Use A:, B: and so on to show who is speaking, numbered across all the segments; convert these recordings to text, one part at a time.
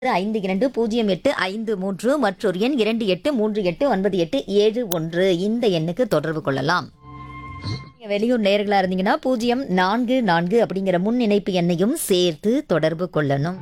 A: ஐந்து இரண்டு பூஜ்ஜியம் எட்டு ஐந்து மூன்று மற்றொரு எண் இரண்டு எட்டு மூன்று எட்டு ஒன்பது எட்டு ஏழு ஒன்று இந்த எண்ணுக்கு தொடர்பு கொள்ளலாம் நீங்க வெளியூர் நேர்களா இருந்தீங்கன்னா பூஜ்ஜியம் நான்கு நான்கு அப்படிங்கிற முன் இணைப்பு எண்ணையும் சேர்த்து தொடர்பு கொள்ளணும்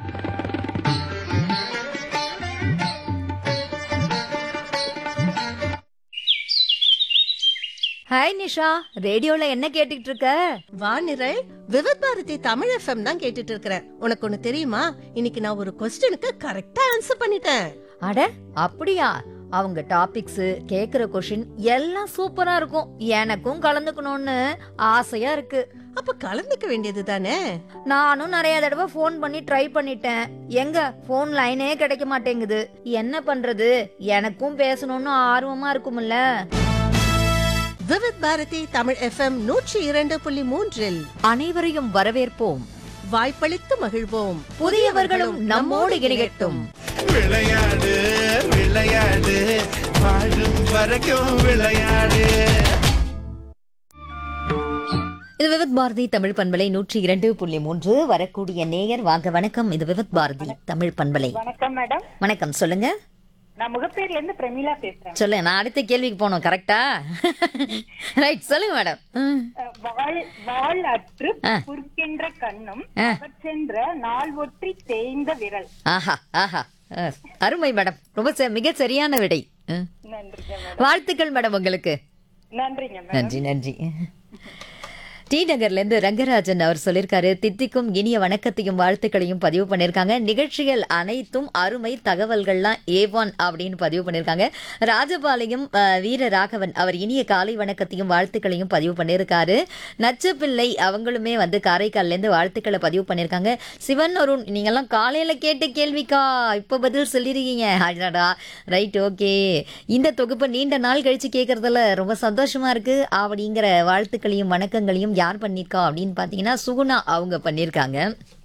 A: ஹாய் நிஷா ரேடியோல என்ன கேட்டுட்டு இருக்க
B: வானிரல் விவத் பாரதி தமிழ் எஃப்எம் தான் கேட்டுட்டு இருக்கிறேன் உனக்கு ஒண்ணு தெரியுமா இன்னைக்கு நான் ஒரு கொஸ்டினுக்கு கரெக்டா ஆன்சர் பண்ணிட்டேன்
A: அட அப்படியா அவங்க டாபிக்ஸ் கேக்குற கொஷின் எல்லாம் சூப்பரா இருக்கும் எனக்கும் கலந்துக்கணும்னு ஆசையா இருக்கு
B: அப்ப கலந்துக்க வேண்டியது தானே
A: நானும் நிறைய தடவை ஃபோன் பண்ணி ட்ரை பண்ணிட்டேன் எங்க ஃபோன் லைனே கிடைக்க மாட்டேங்குது என்ன பண்றது எனக்கும் பேசணும்னு ஆர்வமா இருக்கும்ல
B: விவத் பாரதி தமிழ் எஃப்எம் நூற்றி இரண்டு புள்ளி மூன்றில்
A: அனைவரையும் வரவேற்போம்
B: வாய்ப்பளித்து மகிழ்வோம்
A: புதியவர்களும் நம்மோடு இணையட்டும்
C: விளையாடு விளையாடு வாழும் வரைக்கும் விளையாடு
A: இது விவித் பாரதி தமிழ் பண்பலை நூற்றி இரண்டு புள்ளி மூன்று வரக்கூடிய நேயர் வாங்க வணக்கம் இது விவித் பாரதி தமிழ் பண்பலை
D: வணக்கம் மேடம்
A: வணக்கம் சொல்லுங்க
D: நான் முகப்பேர்ல இருந்து பிரமிளா பேசுறேன்
A: சொல்லுங்க நான் அடுத்த கேள்விக்கு போகணும் கரெக்டா ரைட் சொல்லுங்க மேடம் ம்.
D: அஹ், வாழ் வாழ் அற்று
A: ஆ.
D: புற்கின்ற கண்ணும்
A: ஆ.
D: அவற்றென்ற நாள் ஒற்றி தேய்ந்த விரல்
A: ஆஹா ஆஹா அஹ், அருமை மேடம் ரொம்ப ச- மிக சரியான விடை ம்.
D: நன்றிங்க மேடம்
A: வாழ்த்துக்கள் மேடம் உங்களுக்கு
D: நன்றிங்க மேடம்
A: நன்றி நன்றி டி நகர்ல இருந்து ரங்கராஜன் அவர் சொல்லியிருக்காரு தித்திக்கும் இனிய வணக்கத்தையும் வாழ்த்துக்களையும் பதிவு பண்ணியிருக்காங்க நிகழ்ச்சிகள் அனைத்தும் அருமை தகவல்கள்லாம் ஏவான் அப்படின்னு பதிவு பண்ணியிருக்காங்க ராஜபாளையம் அஹ், வீர ராகவன் அவர் இனிய காலை வணக்கத்தையும் வாழ்த்துக்களையும் பதிவு பண்ணியிருக்காரு நச்சப்பிள்ளை அவங்களுமே வந்து காரைக்கால்ல இருந்து வாழ்த்துக்களை பதிவு பண்ணியிருக்காங்க சிவன் அருண் நீங்கெல்லாம் காலையில கேட்ட கேள்விக்கா இப்ப பதில் சொல்லிருக்கீங்க அடடா ரைட் ஓகே இந்த தொகுப்பை நீண்ட நாள் கழிச்சு கேட்கறதுல ரொம்ப சந்தோஷமா இருக்கு அப்படிங்கிற வாழ்த்துக்களையும் வணக்கங்களையும் யார் பண்ணியிருக்கா அப்படின்னு பார்த்தீங்கன்னா சுகுணா அவங்க பண்ணியிருக்காங்க